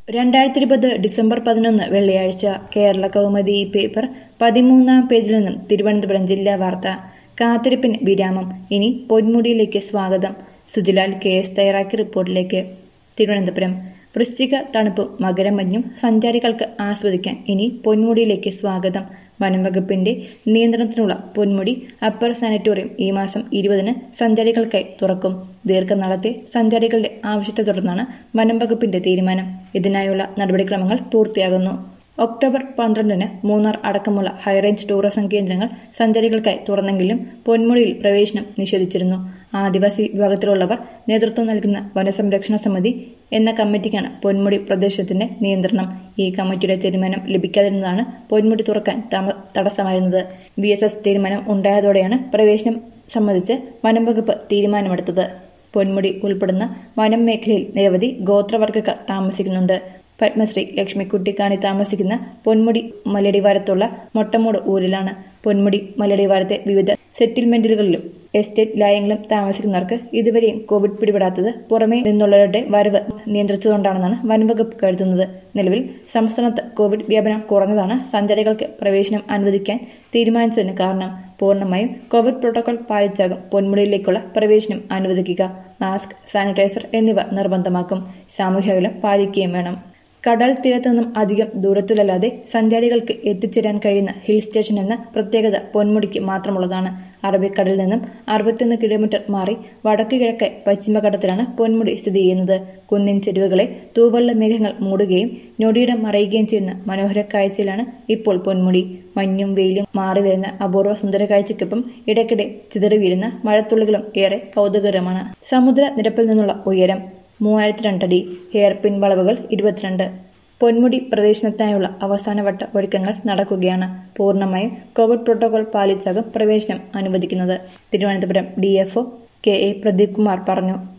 രണ്ടായിരത്തി ഇരുപത് ഡിസംബർ പതിനൊന്ന് വെള്ളിയാഴ്ച കേരള കൗമുദി ഈ പേപ്പർ പതിമൂന്നാം പേജിൽ നിന്നും തിരുവനന്തപുരം ജില്ലാ വാർത്ത കാത്തിരിപ്പിന് വിരാമം ഇനി പൊന്മുടിയിലേക്ക് സ്വാഗതം സുജിലാൽ കെ എസ് തയ്യാറാക്കിയ റിപ്പോർട്ടിലേക്ക് തിരുവനന്തപുരം വൃശ്ചിക തണുപ്പും മകരമഞ്ഞും സഞ്ചാരികൾക്ക് ആസ്വദിക്കാൻ ഇനി പൊന്മുടിയിലേക്ക് സ്വാഗതം വനം വകുപ്പിന്റെ നിയന്ത്രണത്തിനുള്ള പൊന്മുടി അപ്പർ സാനിറ്റോറിയം ഈ മാസം ഇരുപതിന് സഞ്ചാരികൾക്കായി തുറക്കും ദീർഘനാളത്തെ സഞ്ചാരികളുടെ ആവശ്യത്തെ തുടർന്നാണ് വനം വകുപ്പിന്റെ തീരുമാനം ഇതിനായുള്ള നടപടിക്രമങ്ങൾ പൂർത്തിയാകുന്നു ഒക്ടോബർ പന്ത്രണ്ടിന് മൂന്നാർ അടക്കമുള്ള ഹൈറേഞ്ച് ടൂറിസം കേന്ദ്രങ്ങൾ സഞ്ചാരികൾക്കായി തുറന്നെങ്കിലും പൊന്മുടിയിൽ പ്രവേശനം നിഷേധിച്ചിരുന്നു ആദിവാസി വിഭാഗത്തിലുള്ളവർ നേതൃത്വം നൽകുന്ന വനസംരക്ഷണ സമിതി എന്ന കമ്മിറ്റിക്കാണ് പൊന്മുടി പ്രദേശത്തിന്റെ നിയന്ത്രണം ഈ കമ്മിറ്റിയുടെ തീരുമാനം ലഭിക്കാതിരുന്നതാണ് പൊന്മുടി തുറക്കാൻ തമ- തടസ്സമായിരുന്നത് വി എസ് എസ് തീരുമാനം ഉണ്ടായതോടെയാണ് പ്രവേശനം സംബന്ധിച്ച് വനം വകുപ്പ് തീരുമാനമെടുത്തത് പൊന്മുടി ഉൾപ്പെടുന്ന വനം മേഖലയിൽ നിരവധി ഗോത്രവർഗ്ഗക്കാർ താമസിക്കുന്നുണ്ട് പത്മശ്രീ ലക്ഷ്മിക്കുട്ടി കാണി താമസിക്കുന്ന പൊന്മുടി മലയടിവാരത്തുള്ള മൊട്ടമൂട് ഊരിലാണ് പൊന്മുടി മലയടിവാരത്തെ വിവിധ സെറ്റിൽമെന്റുകളിലും എസ്റ്റേറ്റ് ലയങ്ങളിലും താമസിക്കുന്നവർക്ക് ഇതുവരെയും കോവിഡ് പിടിപെടാത്തത് പുറമേ നിന്നുള്ളവരുടെ വരവ് നിയന്ത്രിച്ചതുകൊണ്ടാണെന്നാണ് വനംവകുപ്പ് കരുതുന്നത് നിലവിൽ സംസ്ഥാനത്ത് കോവിഡ് വ്യാപനം കുറഞ്ഞതാണ് സഞ്ചാരികൾക്ക് പ്രവേശനം അനുവദിക്കാൻ തീരുമാനിച്ചതിന് കാരണം പൂർണ്ണമായും കോവിഡ് പ്രോട്ടോകോൾ പാലിച്ചാകും പൊന്മുടിയിലേക്കുള്ള പ്രവേശനം അനുവദിക്കുക മാസ്ക് സാനിറ്റൈസർ എന്നിവ നിർബന്ധമാക്കും സാമൂഹ്യ അകലം പാലിക്കുകയും വേണം കടൽ തീരത്തു നിന്നും അധികം ദൂരത്തിലല്ലാതെ സഞ്ചാരികൾക്ക് എത്തിച്ചേരാൻ കഴിയുന്ന ഹിൽ സ്റ്റേഷൻ എന്ന പ്രത്യേകത പൊന്മുടിക്ക് മാത്രമുള്ളതാണ് അറബിക്കടലിൽ നിന്നും അറുപത്തിയൊന്ന് കിലോമീറ്റർ മാറി വടക്ക് കിഴക്ക് പശ്ചിമഘട്ടത്തിലാണ് പൊന്മുടി സ്ഥിതി ചെയ്യുന്നത് കുന്നിൻ ചെരുവുകളെ തൂവള്ള മേഘങ്ങൾ മൂടുകയും ഞൊടിയിടം മറയുകയും ചെയ്യുന്ന മനോഹര കാഴ്ചയിലാണ് ഇപ്പോൾ പൊന്മുടി മഞ്ഞും വെയിലും മാറി വരുന്ന അപൂർവ സുന്ദര കാഴ്ചയ്ക്കൊപ്പം ഇടയ്ക്കിടെ ചിതറി വീഴുന്ന മഴത്തുള്ളികളും ഏറെ കൗതുകകരമാണ് സമുദ്ര നിരപ്പിൽ നിന്നുള്ള ഉയരം മൂവായിരത്തി രണ്ടടി ഹെയർപിൻ വളവുകൾ ഇരുപത്തിരണ്ട് പൊന്മുടി പ്രവേശനത്തിനായുള്ള അവസാനവട്ട ഒരുക്കങ്ങൾ നടക്കുകയാണ് പൂർണ്ണമായും കോവിഡ് പ്രോട്ടോകോൾ പാലിച്ചാകും പ്രവേശനം അനുവദിക്കുന്നത് Thiruvananthapuram DFO K A Pradeep Kumar പറഞ്ഞു